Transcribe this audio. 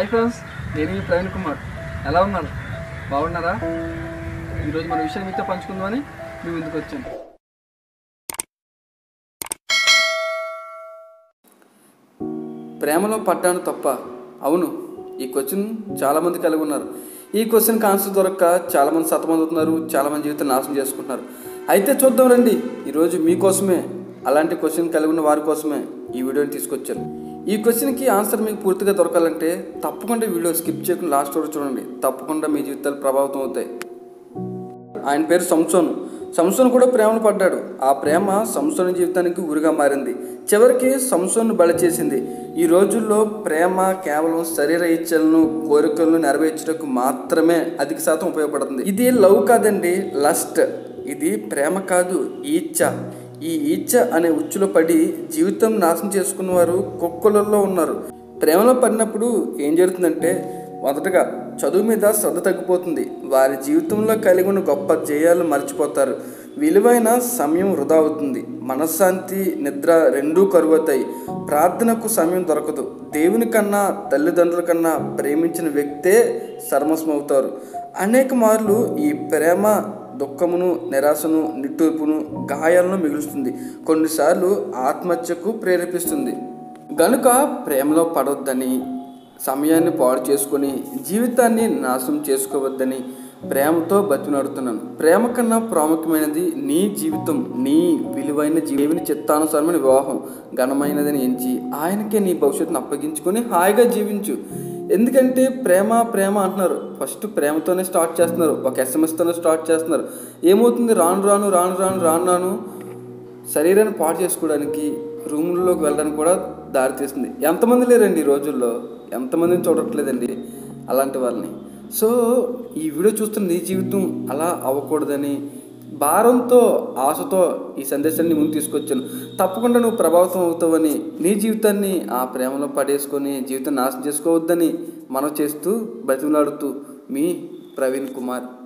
hi friends నేను మీ ప్రవీణ్ కుమార్ ఎలా ఉన్నారు బాగున్నారా ఈరోజు మన విషయం మీతో పంచుకుందామని మీ ముందుకు వచ్చాను ప్రేమలో పడ్డాను తప్ప అవును ఈ క్వశ్చన్ చాలామంది కలిగి ఉన్నారు ఈ క్వశ్చన్కి ఆన్సర్ దొరక్క చాలామంది సతమవుతున్నారు చాలామంది జీవితం నాశనం చేసుకుంటున్నారు అయితే చూద్దాం రండి ఈరోజు మీకోసమే అలాంటి క్వశ్చన్ కలిగి ఉన్న వారి కోసమే ఈ వీడియోని తీసుకొచ్చాను ఈ క్వశ్చన్కి ఆన్సర్ మీకు పూర్తిగా దొరకాలంటే తప్పకుండా వీడియో స్కిప్ చేయకుండా లాస్ట్ వరకు చూడండి తప్పకుండా మీ జీవితాలు ప్రభావితం అవుతాయి ఆయన పేరు సంసోను సంసోను కూడా ప్రేమను పడ్డాడు ఆ ప్రేమ సంసోను జీవితానికి ఊరిగా మారింది చివరికి సంసోను బలి చేసింది ఈ రోజుల్లో ప్రేమ కేవలం శరీర ఇచ్చలను కోరికలను నెరవేర్చడానికి మాత్రమే అధిక శాతం ఉపయోగపడుతుంది ఇది లవ్ కాదండి లస్ట్ ఇది ప్రేమ కాదు ఈచ్ఛ ఈ ఈచ్ఛ అనే ఉచ్చులో పడి జీవితం నాశనం చేసుకున్న వారు కుక్కలలో ఉన్నారు ప్రేమలో పడినప్పుడు ఏం జరుగుతుందంటే మొదటగా చదువు మీద శ్రద్ధ తగ్గిపోతుంది వారి జీవితంలో కలిగి ఉన్న గొప్ప జయాలు మర్చిపోతారు విలువైన సమయం వృధా అవుతుంది మనశ్శాంతి నిద్ర రెండూ కరువవుతాయి ప్రార్థనకు సమయం దొరకదు దేవుని కన్నా తల్లిదండ్రుల కన్నా ప్రేమించిన వ్యక్తే సర్మస్మవుతారు అనేక మార్లు ఈ ప్రేమ దుఃఖమును నిరాశను నిట్టూర్పును గాయాలను మిగులుస్తుంది కొన్నిసార్లు ఆత్మహత్యకు ప్రేరేపిస్తుంది గనుక ప్రేమలో పడొద్దని సమయాన్ని పాడు చేసుకొని జీవితాన్ని నాశనం చేసుకోవద్దని ప్రేమతో బతిమలాడుతున్నాను ప్రేమ కన్నా ప్రాముఖ్యమైనది నీ జీవితం నీ విలువైన జీవిని చిత్తానుసారమైన వివాహం ఘనమైనదని ఎంచి ఆయనకే నీ భవిష్యత్తును అప్పగించుకొని హాయిగా జీవించు ఎందుకంటే ప్రేమ ప్రేమ అంటున్నారు ఫస్ట్ ప్రేమతోనే స్టార్ట్ చేస్తున్నారు ఒక ఎస్ఎంఎస్తోనే స్టార్ట్ చేస్తున్నారు ఏమవుతుంది రాను రాను రాను రాను రాను రాను శరీరాన్ని పాడు చేసుకోవడానికి రూముల్లోకి వెళ్ళడానికి కూడా దారి తీస్తుంది ఎంతమంది లేరండి ఈ రోజుల్లో ఎంతమందిని చూడట్లేదండి అలాంటి వాళ్ళని సో ఈ వీడియో చూస్తున్న నీ జీవితం అలా అవ్వకూడదని భారంతో ఆశతో ఈ సందేశాన్ని ముందు తీసుకొచ్చాను తప్పకుండా నువ్వు ప్రభావితం అవుతావని నీ జీవితాన్ని ఆ ప్రేమలో పడేసుకొని జీవితం నాశనం చేసుకోవద్దని మనం చేస్తూ బతిమలాడుతూ మీ ప్రవీణ్ కుమార్